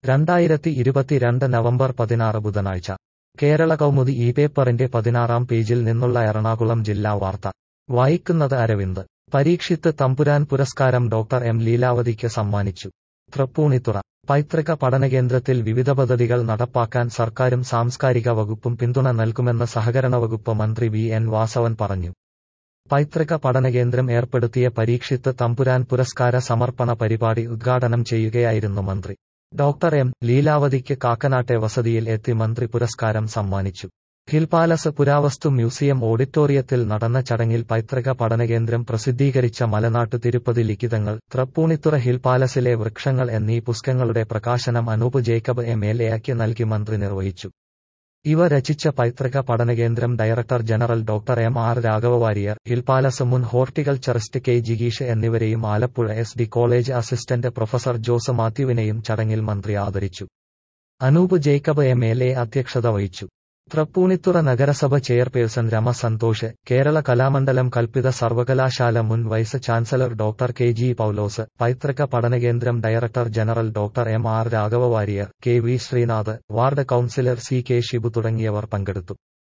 രണ്ടായിരത്തി ഇരുപത്തിരണ്ട് നവംബർ പതിനാറ് ബുധനാഴ്ച കേരള കൗമുദി ഈ പേപ്പറിന്റെ പതിനാറാം പേജിൽ നിന്നുള്ള എറണാകുളം ജില്ലാ വാർത്ത വായിക്കുന്നത് അരവിന്ദ് പരീക്ഷിത്ത് തമ്പുരാൻ പുരസ്കാരം ഡോക്ടർ എം ലീലാവതിക്ക് സമ്മാനിച്ചു തൃപ്പൂണിത്തുറ പൈതൃക പഠനകേന്ദ്രത്തിൽ വിവിധ പദ്ധതികൾ നടപ്പാക്കാൻ സർക്കാരും സാംസ്കാരിക വകുപ്പും പിന്തുണ നൽകുമെന്ന് സഹകരണ വകുപ്പ് മന്ത്രി വി എൻ വാസവൻ പറഞ്ഞു പൈതൃക പഠനകേന്ദ്രം ഏർപ്പെടുത്തിയ പരീക്ഷിത്ത് തമ്പുരാൻ പുരസ്കാര സമർപ്പണ പരിപാടി ഉദ്ഘാടനം ചെയ്യുകയായിരുന്നു മന്ത്രി ഡോക്ടർ എം ലീലാവതിക്ക് കാക്കനാട്ടെ വസതിയിൽ എത്തി മന്ത്രി പുരസ്കാരം സമ്മാനിച്ചു ഹിൽ പാലസ് പുരാവസ്തു മ്യൂസിയം ഓഡിറ്റോറിയത്തിൽ നടന്ന ചടങ്ങിൽ പൈതൃക പഠനകേന്ദ്രം പ്രസിദ്ധീകരിച്ച മലനാട്ടു തിരുപ്പതി ലിഖിതങ്ങൾ തൃപ്പൂണിത്തുറ ഹിൽ പാലസിലെ വൃക്ഷങ്ങൾ എന്നീ പുസ്തകങ്ങളുടെ പ്രകാശനം അനൂപ് ജേക്കബ് എം എൽ എക്ക് നൽകി മന്ത്രി നിർവഹിച്ചു ഇവ രചിച്ച പൈതൃക പഠനകേന്ദ്രം director general doctor M R രാഘവവാരിയർ ഹിൽ പാലസ് മുൻ ഹോർട്ടിക്കൾച്ചറിസ്റ്റ് കെ ജിഗീഷ് എന്നിവരെയും Alappuzha S D college assistant professor Jose മാത്യുവിനെയും ചടങ്ങിൽ മന്ത്രി ആദരിച്ചു Anoop Jacob M L A അധ്യക്ഷത വഹിച്ചു തൃപ്പൂണിത്തുറ നഗരസഭ ചെയർപേഴ്സൺ രമ സന്തോഷ് കേരള കലാമണ്ഡലം കൽപ്പിത സർവകലാശാല മുൻ vice chancellor doctor K G Paulose പൈതൃക പഠനകേന്ദ്രം director general doctor M R രാഘവവാരിയർ K V Sreenath ward councillor C K Shibu തുടങ്ങിയവർ പങ്കെടുത്തു